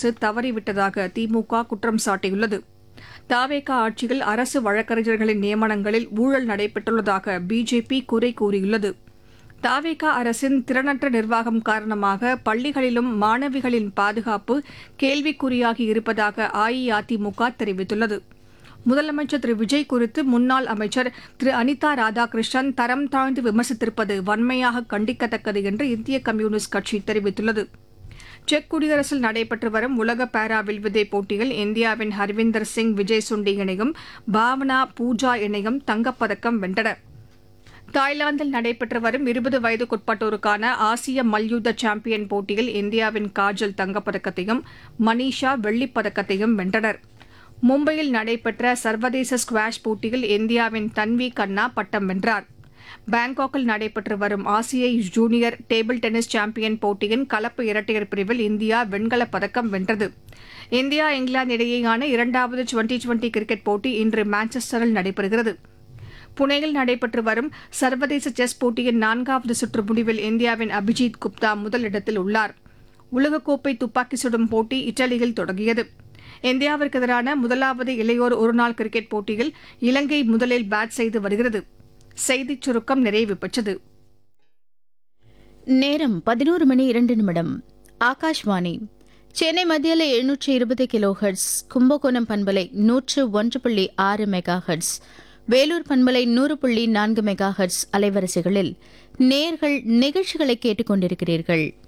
அரசு தவறிவிட்டதாக திமுக குற்றம் சாட்டியுள்ளது தாவேகா ஆட்சியில் அரசு வழக்கறிஞர்களின் நியமனங்களில் ஊழல் நடைபெற்றுள்ளதாக பிஜேபி குறை கூறியுள்ளது தாவேகா அரசின் திறனற்ற நிர்வாகம் காரணமாக பள்ளிகளிலும் மாணவிகளின் பாதுகாப்பு கேள்விக்குறியாகி இருப்பதாக அஇஅதிமுக தெரிவித்துள்ளது முதலமைச்சர் திரு விஜய் குறித்து முன்னாள் அமைச்சர் திரு அனிதா ராதாகிருஷ்ணன் தரம் தாழ்ந்து விமர்சித்திருப்பது வன்மையாக கண்டிக்கத்தக்கது என்று இந்திய கம்யூனிஸ்ட் கட்சி தெரிவித்துள்ளது செக் குடியரசில் நடைபெற்று வரும் உலக பாரா வில்வித்தை போட்டியில் இந்தியாவின் ஹர்விந்தர் சிங் விஜய் சுண்டி இணையும் பாவனா பூஜா இணையும் தங்கப்பதக்கம் வென்றனர் தாய்லாந்தில் நடைபெற்று வரும் இருபது வயதுக்குட்பட்டோருக்கான ஆசிய மல்யுத்த சாம்பியன் போட்டியில் இந்தியாவின் காஜல் தங்கப்பதக்கத்தையும் மனிஷா வெள்ளிப் பதக்கத்தையும் வென்றனர் மும்பையில் நடைபெற்ற சர்வதேச ஸ்குவாஷ் போட்டியில் இந்தியாவின் தன்வி கண்ணா பட்டம் வென்றார் பாங்காக்கில் நடைபெற்று வரும் ஆசிய ஜூனியர் டேபிள் டென்னிஸ் சாம்பியன் போட்டியின் கலப்பு இரட்டையர் பிரிவில் இந்தியா வெண்கலப் பதக்கம் வென்றது இந்தியா இங்கிலாந்து இடையேயான இரண்டாவது டுவெண்டி டுவெண்டி கிரிக்கெட் போட்டி இன்று மான்செஸ்டரில் நடைபெறுகிறது புனேயில் நடைபெற்று வரும் சர்வதேச செஸ் போட்டியின் நான்காவது சுற்று முடிவில் இந்தியாவின் அபிஜித் குப்தா முதலிடத்தில் உள்ளார் உலகக்கோப்பை துப்பாக்கி சுடும் போட்டி இத்தாலியில் தொடங்கியது இந்தியாவிற்கு எதிரான முதலாவது இளையோர் ஒருநாள் கிரிக்கெட் போட்டியில் இலங்கை முதலில் பேட் செய்து வருகிறது செய்திச் சுருக்கம் நிறைவு பெற்றது நேரம் பதினோரு மணி இரண்டு நிமிடம் ஆகாஷ்வாணி சென்னை மத்தியில் எழுநூற்று இருபது கிலோ ஹெர்ட்ஸ் கும்பகோணம் பண்பலை நூற்று ஒன்று புள்ளி ஆறு மெகா ஹெர்ட்ஸ் வேலூர் பண்பலை நூறு புள்ளி நான்கு மெகா ஹெர்ட்ஸ் அலைவரிசைகளில் நேர்கள் நிகழ்ச்சிகளை கேட்டுக்கொண்டிருக்கிறீர்கள்